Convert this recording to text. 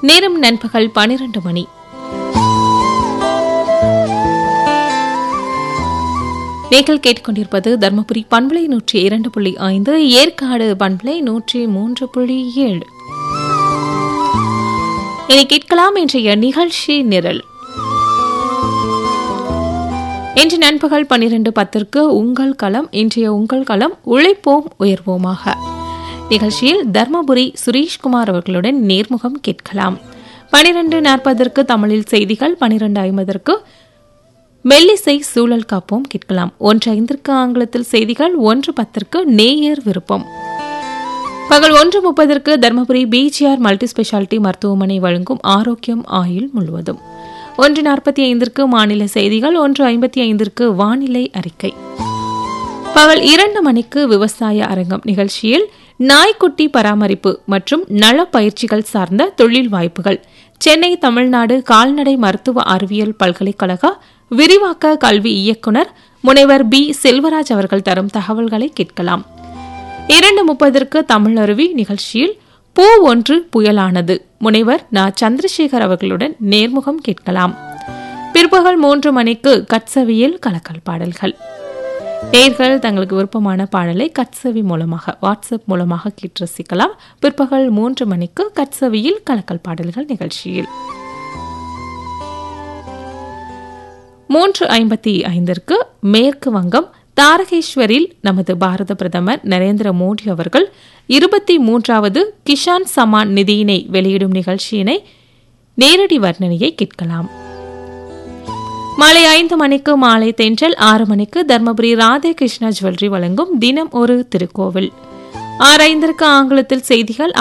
நேரம் நண்பகல் பனிரெண்டு மணி நீங்கள் கேட்டுக்கொண்டிருப்பது தர்மபுரி பண்பலை நூற்றி இரண்டு புள்ளி ஐந்து ஏற்காடு பண்பலை நூற்றி மூன்று புள்ளி ஏழு இனி கேட்கலாம் இன்றைய நிகழ்ச்சி நிரல் இன்று நண்பகல் பன்னிரண்டு பத்திற்கு உங்கள் களம் இன்றைய உங்கள் களம் உழைப்போம் உயர்வோமாக நிகழ்ச்சியில் தர்மபுரி சுரேஷ்குமார் அவர்களுடன் நேர்முகம் கேட்கலாம் பனிரெண்டு நாற்பதற்கு தமிழில் செய்திகள் பனிரெண்டு ஐம்பதற்கு மெல்லிசை சூழல் காப்போம் கேட்கலாம் ஒன்று ஐந்திற்கு ஆங்கிலத்தில் செய்திகள் ஒன்று பத்திற்கு நேயர் விருப்பம் பகல் ஒன்று முப்பதற்கு தர்மபுரி பிஜிஆர் மல்டி ஸ்பெஷாலிட்டி மருத்துவமனை வழங்கும் ஆரோக்கியம் ஆயுள் முழுவதும் ஒன்று நாற்பத்தி ஐந்திற்கு மாநில செய்திகள் ஒன்று ஐம்பத்தி ஐந்திற்கு வானிலை அறிக்கை பகல் இரண்டு மணிக்கு விவசாய அரங்கம் நிகழ்ச்சியில் நாய்க்குட்டி பராமரிப்பு மற்றும் நல பயிற்சிகள் சார்ந்த தொழில் வாய்ப்புகள் சென்னை தமிழ்நாடு கால்நடை மருத்துவ அறிவியல் பல்கலைக்கழக விரிவாக்க கல்வி இயக்குனர் முனைவர் பி செல்வராஜ் அவர்கள் தரும் தகவல்களை கேட்கலாம் இரண்டு முப்பதற்கு தமிழருவி நிகழ்ச்சியில் பூ ஒன்று புயலானது முனைவர் நா சந்திரசேகர் அவர்களுடன் நேர்முகம் கேட்கலாம் பிற்பகல் மூன்று மணிக்கு கட்சவியில் கலக்கல் பாடல்கள் நேர்கள் தங்களுக்கு விருப்பமான பாடலை கட்சவி மூலமாக வாட்ஸ்அப் மூலமாக கேட்டு ரசிக்கலாம் பிற்பகல் மூன்று மணிக்கு கட்சவியில் கலக்கல் பாடல்கள் நிகழ்ச்சியில் மூன்று ஐம்பத்தி ஐந்திற்கு மேற்கு வங்கம் தாரகேஸ்வரில் நமது பாரத பிரதமர் நரேந்திர மோடி அவர்கள் இருபத்தி மூன்றாவது கிஷான் சமான் நிதியினை வெளியிடும் நிகழ்ச்சியினை நேரடி வர்ணனையை கேட்கலாம் மாலை ஐந்து மணிக்கு மாலை தென்றல் ஆறு மணிக்கு தர்மபுரி ராதே கிருஷ்ணா ஜுவல்லரி வழங்கும் தினம் ஒரு திருக்கோவில் ஆறு ஐந்திற்கு ஆங்கிலத்தில் செய்திகள்